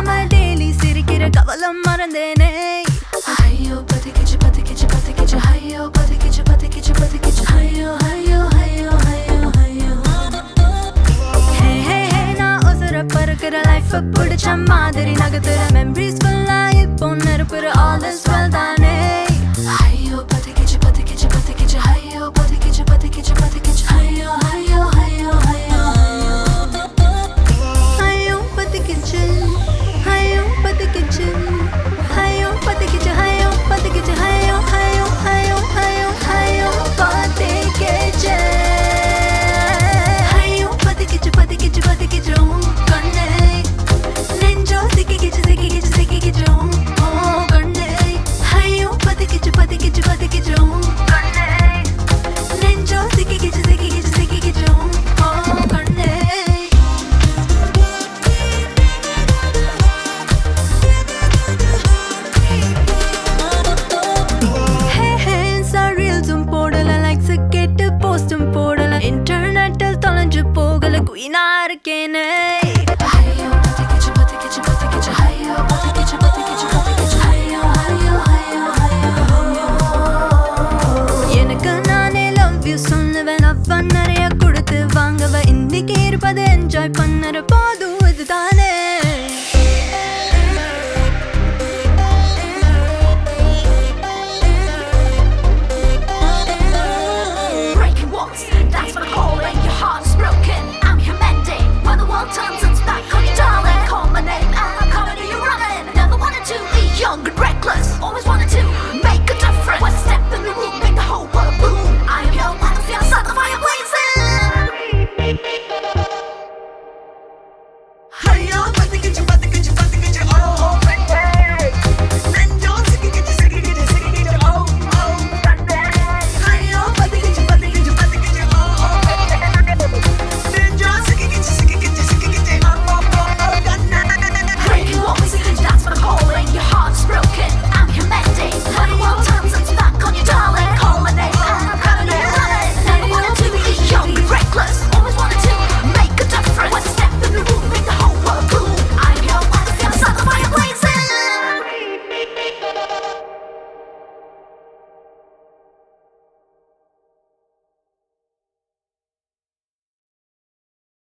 இல்லாம டெய்லி சிரிக்கிற கவலம் மறந்தேனே ஐயோ பதுக்கிச்சு பதுக்கிச்சு பதுக்கிச்சு ஐயோ பதுக்கிச்சு பதுக்கிச்சு பதுக்கிச்சு ஐயோ ஐயோ ஐயோ ஐயோ ஐயோ ஹே ஹே ஹே நான் ஒசர பறக்கிற லைஃப் பிடிச்ச மாதிரி நகத்துற மெமரிஸ் ஃபுல்லா இப்போ நெருப்புற ஆல் இஸ் வெல் தானே ஐயோ பதுக்கிச்சு பதுக்கிச்சு பதுக்கிச்சு ஐயோ பதுக்கிச்சு பதுக்கிச்சு பதுக்கிச்சு ஐயோ ஐயோ ஐயோ ஐயோ ஐயோ பதுக்கிச்சு ஐயோ பதுக்கிச்சு ஐயோ பதுக்கிச்சு ஐயோ பதுக்கிச்சு ஐயோ ஐயோ ஐயோ ஐயோ ஐயோ பதுக்கிச்சு ஐயோ பதுக்கிச்சு பதுக்கிச்சு பதுக்கிச்சு உன் கண்ணே நெஞ்சோ சிக்கிக்கிச்சு சிக்கிக்கிச்சு சிக்கிக்கிச்சு உன் ஓ கண்ணே ஐயோ பதுக்கிச்சு பதுக்கிச்சு பதுக்கிச்சு உன் கண்ணே நெஞ்சோ சிக்கிக்கிச்சு சிக்கிக்கிச்சு சிக்கிக்கிச்சு உன் ஓ கண்ணே ரீல்ஸும் போடல லைக்ஸ் கேட்டு போஸ்டும் போடல இன்டர்நெட்டில் தொலைஞ்சு போகல குயினா இருக்கேனே ஐயோ பத்திக்கிச்சு பத்திக்கிச்சு பத்திக்கிச்சு ஐயோ பத்திக்கிச்சு பத்திக்கிச்சு பத்திக்கிச்சு ஐயோ ஐயோ ஐயோ ஐயோ எனக்கு நானே லவ் யூ சொல்லுவேன் அவன் நிறைய கொடுத்து வாங்கவ இன்னைக்கு இருப்பது என்ஜாய் பண்ணற போதும்